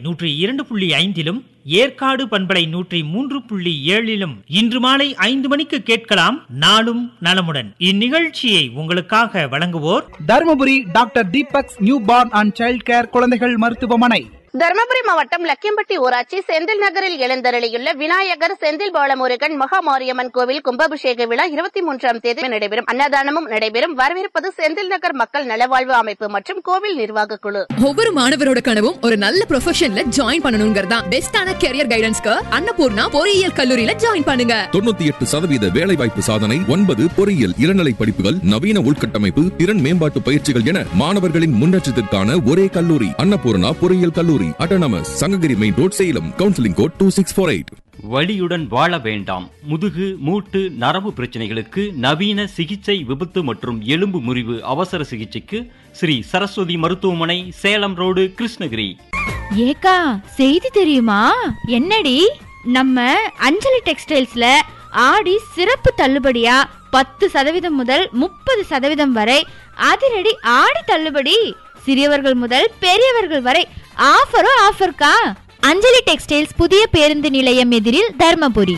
நூற்றி இரண்டு புள்ளி ஐந்திலும் ஏற்காடு பண்பலை நூற்றி மூன்று புள்ளி ஏழிலும் இன்று மாலை ஐந்து மணிக்கு கேட்கலாம் நாளும் நலமுடன் இந்நிகழ்ச்சியை உங்களுக்காக வழங்குவோர் Dharmapuri doctor Deepak's newborn and child care குழந்தைகள் மருத்துவமனை தருமபுரி மாவட்டம் லக்கியம்பட்டி ஊராட்சி செந்தில் நகரில் எழுந்தருளியுள்ள விநாயகர் செந்தில் பாலமுருகன் மகாமாரியம்மன் கோவில் கும்பாபிஷேக விழா இருபத்தி மூன்றாம் தேதி நடைபெறும் அன்னதானமும் நடைபெறும் வரவேற்பது செந்தில் நகர் மக்கள் நலவாழ்வு அமைப்பு மற்றும் கோவில் நிர்வாக குழு ஒவ்வொரு மாணவரோட கனவும் ஒரு நல்ல ப்ரொஃபஷன்ல ஜாயின் பண்ணணுங்கிறதா பெஸ்டான கெரியர் கைடன்ஸ்க்கு அன்னபூர்ணா பொறியியல் கல்லூரியில ஜாயின் பண்ணுங்க தொண்ணூத்தி எட்டு சதவீத வேலைவாய்ப்பு சாதனை ஒன்பது பொறியியல் இளநிலை படிப்புகள் நவீன உள்கட்டமைப்பு திறன் மேம்பாட்டு பயிற்சிகள் என மாணவர்களின் முன்னேற்றத்திற்கான ஒரே கல்லூரி அன்னபூர்ணா பொறியியல் கல்லூரி autonomous Sankagiri main road Salem counselling code two six four eight வலியுடன் வாழ வேண்டாம் முதுகு மூட்டு நரம்பு பிரச்சனைகளுக்கு நவீன சிகிச்சை விபத்து மற்றும் எலும்பு முறிவு அவசர சிகிச்சைக்கு ஸ்ரீ சரஸ்வதி மருத்துவமனை சேலம் ரோடு கிருஷ்ணகிரி ஏக்கா செய்தி தெரியுமா என்னடி நம்ம அஞ்சலி டெக்ஸ்டைல்ஸ்ல ஆடி சிறப்பு தள்ளுபடியா பத்து சதவீதம் முதல் முப்பது சதவீதம் வரை அதிரடி ஆடி தள்ளுபடி சிறியவர்கள் முதல் பெரியவர்கள் வரை ஆஃபரும் ஆஃபர்க்கா அஞ்சலி டெக்ஸ்டைல்ஸ் புதிய பேருந்து நிலையம் எதிரில் தர்மபுரி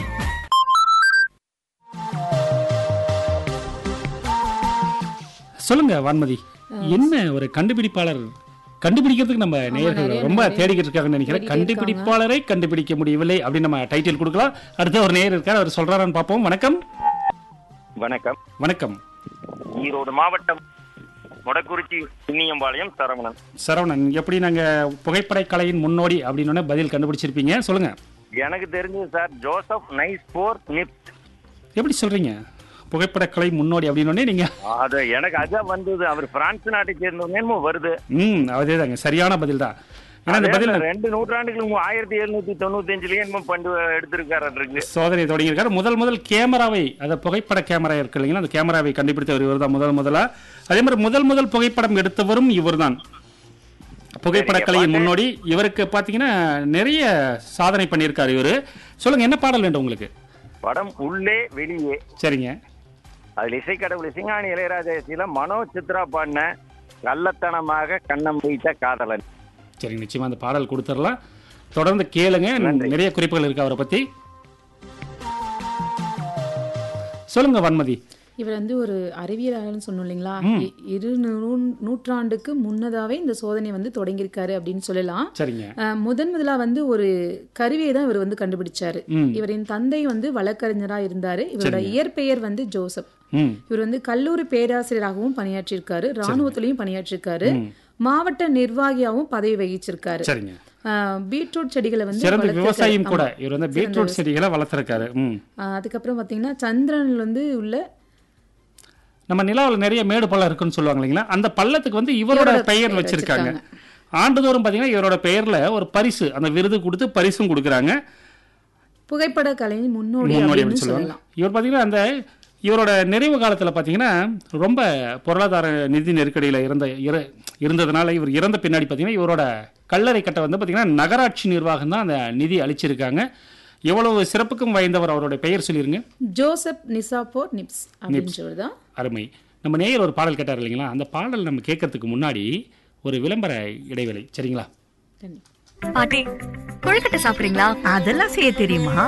சொல்லுங்க வான்மதி என்ன ஒரு கண்டுபிடிப்பாளர் கண்டுபிடிக்கிறதுக்கு நம்ம நேயர்கள் ரொம்ப தேடிக்கிட்டு இருக்காங்கன்னு நினைக்கிறேன் கண்டுபிடிப்பாளரை கண்டுபிடிக்க முடியவில்லை அப்படின்னு நம்ம டைட்டில் கொடுக்கலாம் அடுத்து ஒரு நேயர் இருக்கார் அவர் சொல்றாரான்னு பார்ப்போம் வணக்கம் வணக்கம் வணக்கம் ஈரோடு மாவட்டம் மொடக்குறிச்சி சின்னியம்பாளையம் சரவணன் சரவணன் எப்படி நாங்க புகைப்பட கலையின் முன்னோடி அப்படின்னு பதில் கண்டுபிடிச்சிருப்பீங்க சொல்லுங்க எனக்கு தெரிஞ்சது sir Joseph Nicephore Niepce எப்படி சொல்றீங்க புகைப்பட கலை முன்னோடி அப்படின்னு நீங்க அது எனக்கு அதான் வந்தது அவர் பிரான்ஸ் நாட்டை சேர்ந்தவங்க என்னமோ வருது ம் அதேதாங்க சரியான பதில் தான் ஏன்னா இந்த அதே பதில் அந்த ரெண்டு நூற்றாண்டுகளுக்கு மு- ஆயிரத்தி எழுநூத்தி தொண்ணூத்தி அஞ்சுலயே என்னமோ பண்டு எடுத்திருக்காரு இருக்கு சோதனை தொடங்கியிருக்காரு முதல் முதல் கேமராவை அந்த புகைப்பட கேமரா இருக்கு இல்லைங்களா அந்த கேமராவை கண்டுபிடித்தவர் இவர் தான் முதல் முதலா அதே மாதிரி முதல் முதல் புகைப்படம் எடுத்தவரும் இவர்தான் புகைப்பட சரிங்க, கலையின் பாட்டு. முன்னோடி இவருக்கு பாத்தீங்கன்னா நிறைய சாதனை பண்ணியிருக்காரு இவரு சொல்லுங்க என்ன பாடல் வேண்டும் உங்களுக்கு படம் உள்ளே வெளியே சரிங்க அதுல இசைக்கடவுள் சிங்காணி இளையராஜா இசையில மனோ சித்ரா பாடின கள்ளத்தனமாக கண்ணம் வைத்த காதலன் சரி நிச்சயமா அந்த பாடல் கொடுத்துடலாம் தொடர்ந்து கேளுங்க நன்றி. நிறைய குறிப்புகள் இருக்கு அவரை பத்தி சொல்லுங்க வன்மதி இவர் வந்து ஒரு அறிவியலாளர்னு சொன்னோம் இல்லைங்களா ம். இ- இரு நூ- நூற்றாண்டுக்கு முன்னதாவே இந்த சோதனை வந்து தொடங்கியிருக்காரு அப்படின்னு சொல்லலாம் சரிங்க அஹ், முதன் முதலா வந்து ஒரு கருவியை தான் இவர் வந்து கண்டுபிடிச்சாரு ம். இவரின் தந்தை வந்து வழக்கறிஞரா இருந்தாரு இவரோட சரிங்க. இயற்பெயர் வந்து ஜோசப் ம் இவர் வந்து கல்லூரி பேராசிரியராகவும் பணியாற்றியிருக்காரு ராணுவத்திலையும் பணியாற்றிருக்காரு மாவட்ட நிர்வாகியாகவும் பதவி வகிச்சிருக்காரு சரிங்க அஹ், பீட்ரூட் செடிகளை வந்து சிறந்த வளர்த்திருக்காரு. விவசாயியும் கூட ஆமா. இவர் வந்து சிறந்த பீட்ரூட் செடிகளை வளர்த்திருக்காரு ம் அஹ், அதுக்கப்புறம் பாத்தீங்கன்னா சந்திரன்ல வந்து உள்ள நம்ம நிலாவில் நிறைய மேடு பள்ளம் இருக்குன்னு சொல்லுவாங்க இல்லைங்களா அந்த பள்ளத்துக்கு வந்து இவரோட இவரோட பெயர் பெயர் வச்சிருக்காங்க வச்சிருக்காங்க. ஆண்டுதோறும் பார்த்தீங்கன்னா இவரோட பெயர்ல ஒரு பரிசு அந்த விருது கொடுத்து பரிசும் கொடுக்குறாங்க புகைப்பட கலையின் முன்னோடி முன்னோடி அப்படின்னு அப்படின்னு சொல்லுவாங்க சொல்லலாம் இவர் பார்த்தீங்கன்னா அந்த இவரோட நிறைவு காலத்தில் பார்த்தீங்கன்னா ரொம்ப பொருளாதார நிதி நெருக்கடியில் இருந்த இர- இருந்ததுனால இவர் இறந்த பின்னாடி பார்த்தீங்கன்னா இவரோட கல்லறை கட்ட வந்து பார்த்தீங்கன்னா நகராட்சி நிர்வாகம் தான் அந்த நிதி அளிச்சிருக்காங்க எவ்வளவு சிறப்புக்கும் வாய்ந்தவர் அவருடைய பெயர் சொல்லிருங்க ஜோசப் நிசாபோர் நிப்ஸ் அப்படின்றவர் தான் அருமை நம்ம நேயர் ஒரு பாடல் கேட்டார் இல்லைங்களா அந்த பாடல் நம்ம கேட்கறதுக்கு முன்னாடி ஒரு விளம்பர இடைவேளை சரிங்களா பாட்டி கொழுக்கட்டை சாப்பிடுறீங்களா அதெல்லாம் செய்ய தெரியுமா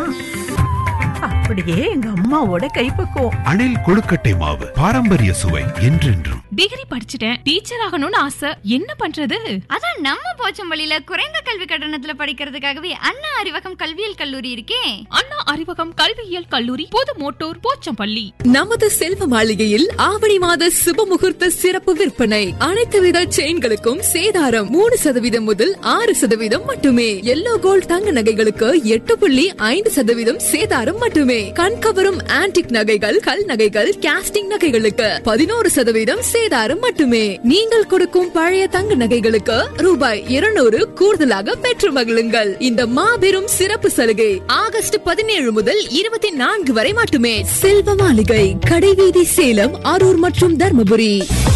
அப்படியே எங்க அம்மாவோட கைப்பக்குவம் அணில் கொழுக்கட்டை மாவு பாரம்பரிய சுவை என்றென்றும் டிகிரி படிச்சுட்டேன் டீச்சர் ஆகணும்னு ஆசை என்ன பண்றது அதான் நம்ம போச்சம்பள்ளியில குறைந்த கல்வி கட்டணத்துல படிக்கிறதுக்காகவே அண்ணா அறிவகம் கல்வியியல் கல்லூரி இருக்கே அண்ணா அறிவகம் கல்வியியல் கல்லூரி புது மோட்டோர் போச்சம்பள்ளி நமது செல்வ மாளிகையில் ஆவணி மாத சுப முகூர்த்த சிறப்பு விற்பனை அனைத்து வித செயின்களுக்கும் சேதாரம் மூணு சதவீதம் முதல் ஆறு சதவீதம் மட்டுமே எல்லோ கோல்ட் தங்க நகைகளுக்கு எட்டு புள்ளி ஐந்து சதவீதம் சேதாரம் மட்டுமே கண்கவரும் ஆன்டிக் நகைகள் கல் நகைகள் கேஸ்டிங் நகைகளுக்கு பதினோரு சதவீதம் சேதாரம் மட்டுமே நீங்கள் கொடுக்கும் பழைய தங்க நகைகளுக்கு ரூபாய் இருநூறு கூடுதலாக பெற்று மகிழுங்கள் இந்த மாபெரும் சிறப்பு சலுகை ஆகஸ்ட் பதினேழு முதல் இருபத்தி நான்கு வரை மட்டுமே செல்வ மாளிகை கடைவீதி சேலம் அரூர் மற்றும் தர்மபுரி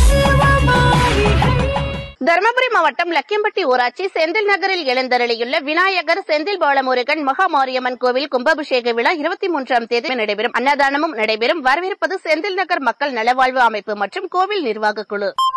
தருமபுரி மாவட்டம் லக்கியம்பட்டி ஊராட்சி செந்தில் நகரில் எழுந்தருளியுள்ள விநாயகர் செந்தில் பாலமுருகன் மகாமாரியம்மன் கோவில் கும்பாபிஷேக விழா இருபத்தி மூன்றாம் தேதி நடைபெறும் அன்னதானமும் நடைபெறும் வரவேற்பது செந்தில் நகர் மக்கள் நலவாழ்வு அமைப்பு மற்றும் கோவில் நிர்வாக குழு